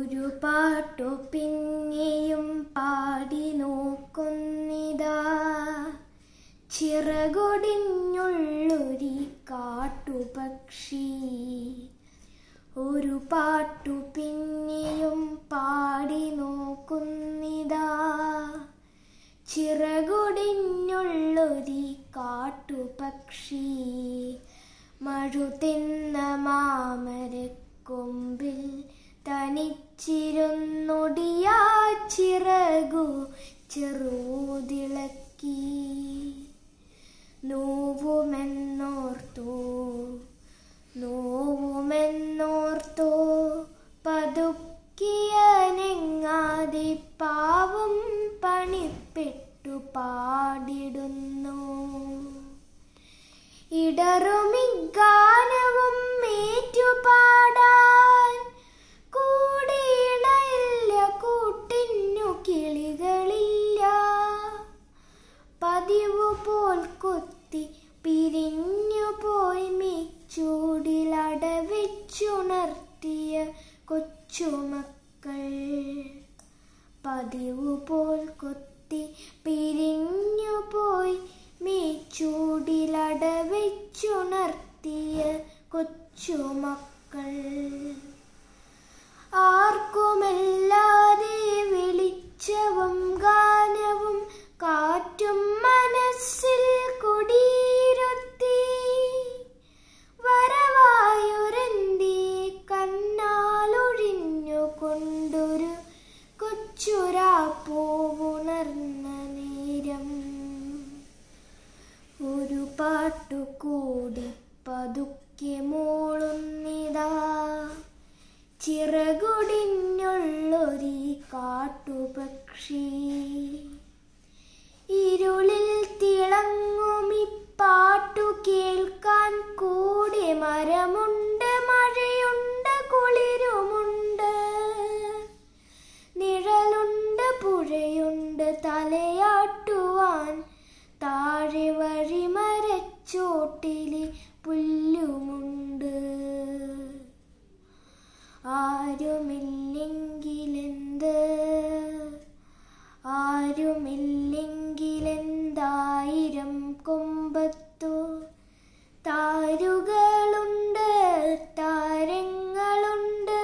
ഒരു പാട്ടു പിന്നെയും പാടി നോക്കുന്നിതാ ചിറകൊടിഞ്ഞുള്ളൊരി കാട്ടുപക്ഷി ഒരു പാട്ടു പിന്നെയും പാടി നോക്കുന്നിതാ ചിറകൊടിഞ്ഞുള്ളൊരി കാട്ടുപക്ഷി മഴുതിന്ന മാമരക്കൊമ്പിൽ തനിച്ചിരുന്നൊടിയാ ചിറകു ചെറുതിളക്കി നോവുമെന്നോർത്തോ നോവുമെന്നോർത്തോ പതുക്കിയനെങ്ങാതെ പാവം പണിപ്പെട്ടു പാടിടുന്നു ഇടറുമിഗാനവും ഏറ്റുപാടാൻ കൂടിയിണയില്ല കൂട്ടിന്നു കിളികളില്ല പതിവു പോൽ കൊത്തി പിരിഞ്ഞു പോയി മീച്ചൂടിലടവെച്ചുണർത്തിയ കൊച്ചുമക്കൾ പതിവു പോൽ കൊത്തി പിരിഞ്ഞു പോയി മീച്ചൂടിലടവെച്ചുണർത്തിയ കൊച്ചുമക്കൾ ആർക്കുമല്ലാതെ വെളിച്ചവും ഗാനവും കാറ്റും മനസ്സിൽ കുടിയിരുത്തി വരവായൊരന്തി കണ്ണാലൊഴിഞ്ഞു കൊണ്ടൊരു കൊച്ചുരാപ്പൂവുണർന്ന നേരം ഒരു പാട്ടു കൂടി പതുക്കെ മൂളുന്നിതാ ചിറകുടിഞ്ഞുള്ളൊരി കാട്ടുപക്ഷി ഇരുളിൽ തിളങ്ങുമി പാട്ടു കേൾക്കാൻ കൂടെ മരമുണ്ട് മഴയുണ്ട് കുളിരുമുണ്ട് നിഴലുണ്ട് പുഴയുണ്ട് തലയാട്ടുവാൻ താഴെ വഴി മരച്ചോട്ടിലെ പുല്ലുമുണ്ട് ആരുമില്ലെങ്കിലെന്ത് ആരുമില്ലെങ്കിലെന്തായിരം കൊമ്പത്തു താരുകളുണ്ട് താരങ്ങളുണ്ട്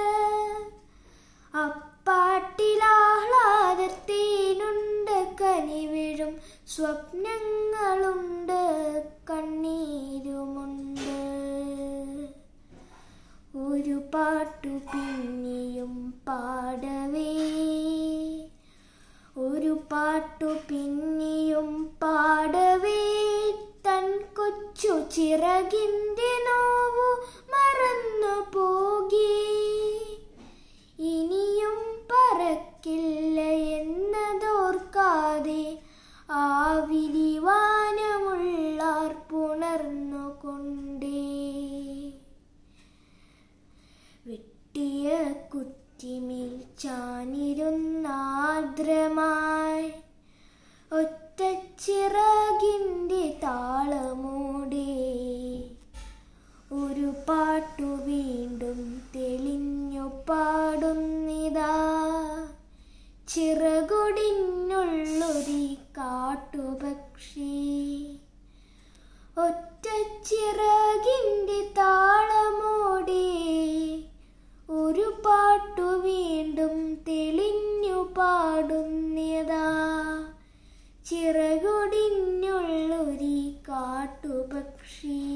അപ്പാട്ടിലാഹ്ലാദത്തേനുണ്ട് കനിവിഴും സ്വപ്നങ്ങളുണ്ട് കണ്ണീരുമുണ്ട് ഒരു പാട്ടു പിന്നെയും പാടവേ ഒരു പാട്ടു പിന്നെയും പാടവേ തൻ കൊച്ചു ചിറകിന്റെ നോവു മറന്നു പോകി ഇനിയും പറക്കില്ല എന്നതോർക്കാതെ ആ വിരിവാനമുള്ളാർ പുണർന്നുകൊണ്ടേ വെട്ടിയ കുറ്റിമേൽ ചാനിരുന്നാദ്രമായി ഒറ്റച്ചിറകിൻ്റെ താളമൂടെ ഒരു പാട്ടു വീണ്ടും തെളിഞ്ഞു പാടുന്നിതാ ചിറകൊടിഞ്ഞുള്ളൊരി കാട്ടുപക്ഷി ഒറ്റച്ചിറകിൻ്റെ താളമോടെ ഒരു പാട്ടു വീണ്ടും തെളിഞ്ഞു പാടുന്നതാ ചിറകൊടിഞ്ഞുള്ളൊരി കാട്ടുപക്ഷി